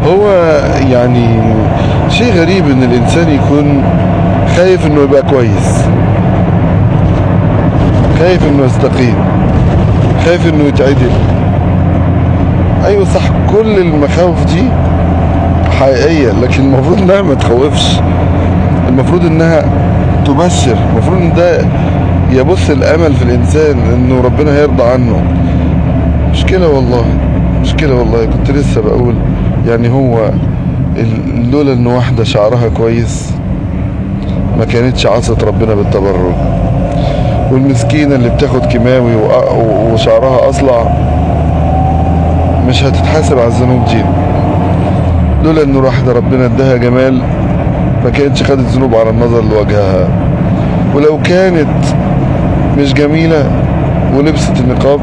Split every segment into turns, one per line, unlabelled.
هو يعني شيء غريب ان الانسان يكون خايف انه يبقى كويس خايف انه يستقيم خايف انه يتعدل ايوه صح كل المخاوف دي حقيقية لكن المفروض انها ما تخوفش المفروض انها تبشر المفروض ان ده يبث الامل في الانسان انه ربنا هيرضى عنه مشكلة والله مشكلة والله كنت لسه بقول يعني هو ال- لولا ان واحدة شعرها كويس ما كانتش عصت ربنا بالتبرج والمسكينة اللي بتاخد كيماوي وأ- و- وشعرها اصلع مش هتتحاسب على الذنوب دي لولا ان واحدة ربنا اداها جمال ما كانتش خدت ذنوب على النظر لوجهها ولو كانت مش جميلة ولبست النقاب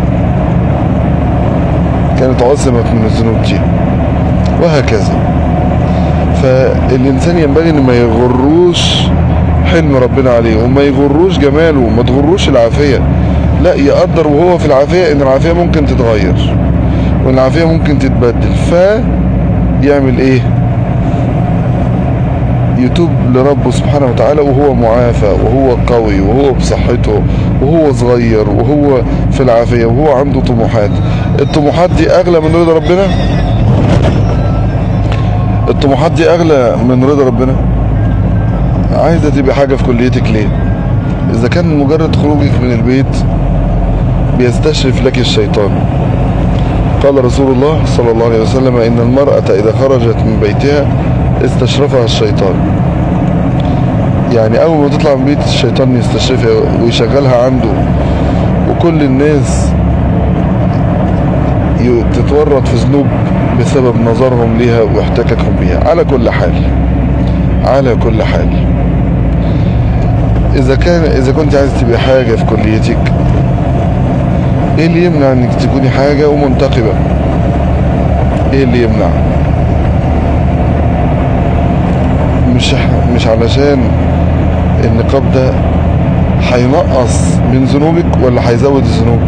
كانت عصمت من الذنوب دي وهكذا فالإنسان ينبغي إنه ما يغروش حلم ربنا عليه وما يغروش جماله وما تغروش العافية لا يقدر وهو في العافية إن العافية ممكن تتغير وإن العافية ممكن تتبدل فيعمل إيه يتوب لربه سبحانه وتعالى وهو معافى وهو قوي وهو بصحته وهو صغير وهو في العافية وهو عنده طموحات الطموحات دي أغلى من رضا ربنا الطموحات دي أغلى من رضا ربنا عايزة تبقى حاجة في كليتك ليه إذا كان مجرد خروجك من البيت بيستشرف لك الشيطان قال رسول الله صلى الله عليه وسلم إن المرأة إذا خرجت من بيتها استشرفها الشيطان يعني أول ما تطلع من بيت الشيطان يستشرفها ويشغلها عنده وكل الناس ي- تتورط في ذنوب بسبب نظرهم ليها واحتكاكهم بيها على كل حال على كل حال إذا كان إذا كنت عايز تبقى حاجة في كليتك إيه اللي يمنع إنك تكوني حاجة ومنتقبة إيه اللي يمنع مش مش علشان النقاب ده هينقص من ذنوبك ولا هيزود الذنوب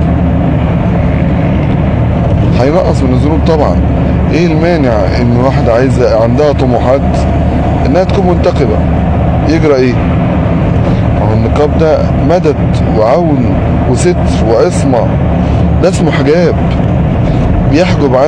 هينقص من الذنوب طبعا ايه المانع ان واحدة عايزة عندها طموحات انها تكون منتقبة يجرى ايه ما هو النقاب ده مدد وعون وستر وعصمة ده اسمه حجاب بيحجب عن